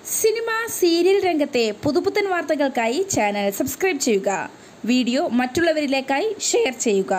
cinema serial രംഗത്തെ പുതുപുത്തൻ വാർത്തകൾക്കായി ചാനൽ സബ്സ്ക്രൈബ് ചെയ്യുക വീഡിയോ മറ്റുള്ളവരിലേക്കായി ഷെയർ ചെയ്യുക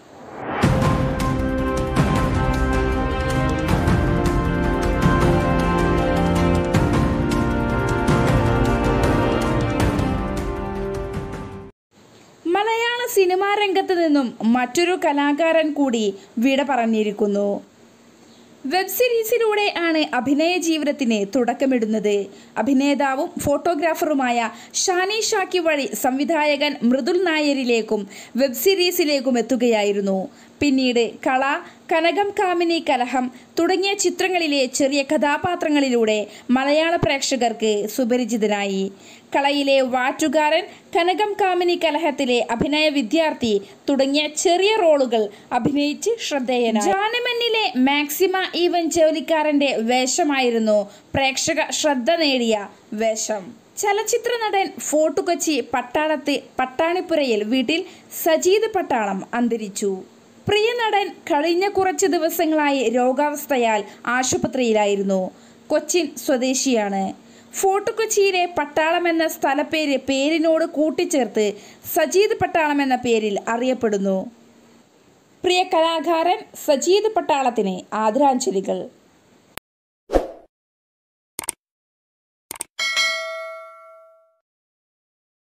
മലയാള സിനിമാ രംഗത്ത് നിന്നും മറ്റൊരു കലാകാരൻ കൂടി വിട പറഞ്ഞിരിക്കുന്നു വെബ് സീരീസിലൂടെ ആണ് അഭിനയ ജീവിതത്തിന് തുടക്കമിടുന്നത് അഭിനേതാവും ഫോട്ടോഗ്രാഫറുമായ ഷാനി ഷാക്കി വഴി സംവിധായകൻ മൃദുൽ നായരിലേക്കും വെബ് സീരീസിലേക്കും എത്തുകയായിരുന്നു പിന്നീട് കള കനകം കാമിനി കലഹം തുടങ്ങിയ ചിത്രങ്ങളിലെ ചെറിയ കഥാപാത്രങ്ങളിലൂടെ മലയാള പ്രേക്ഷകർക്ക് സുപരിചിതനായി കളയിലെ വാറ്റുകാരൻ കനകം കാമിനി കലഹത്തിലെ അഭിനയ വിദ്യാർത്ഥി തുടങ്ങിയ ചെറിയ റോളുകൾ അഭിനയിച്ച് ശ്രദ്ധേയനായി ജാനമന്നിലെ മാക്സിമ ഈവൻ ജോലിക്കാരന്റെ വേഷമായിരുന്നു പ്രേക്ഷക ശ്രദ്ധ നേടിയ വേഷം ചലച്ചിത്ര നടൻ ഫോർട്ട് കൊച്ചി പട്ടാളത്ത് പട്ടാണിപ്പുരയിൽ വീട്ടിൽ സജീദ് പട്ടാളം അന്തരിച്ചു പ്രിയ നടൻ കഴിഞ്ഞ കുറച്ച് ദിവസങ്ങളായി രോഗാവസ്ഥയാൽ ആശുപത്രിയിലായിരുന്നു കൊച്ചിൻ സ്വദേശിയാണ് ഫോർട്ട് കൊച്ചിയിലെ പട്ടാളം എന്ന സ്ഥലപ്പേര് പേരിനോട് കൂട്ടിച്ചേർത്ത് സജീദ് പട്ടാളം എന്ന പേരിൽ അറിയപ്പെടുന്നു പ്രിയ കലാകാരൻ സജീദ് പട്ടാളത്തിന് ആദരാഞ്ജലികൾ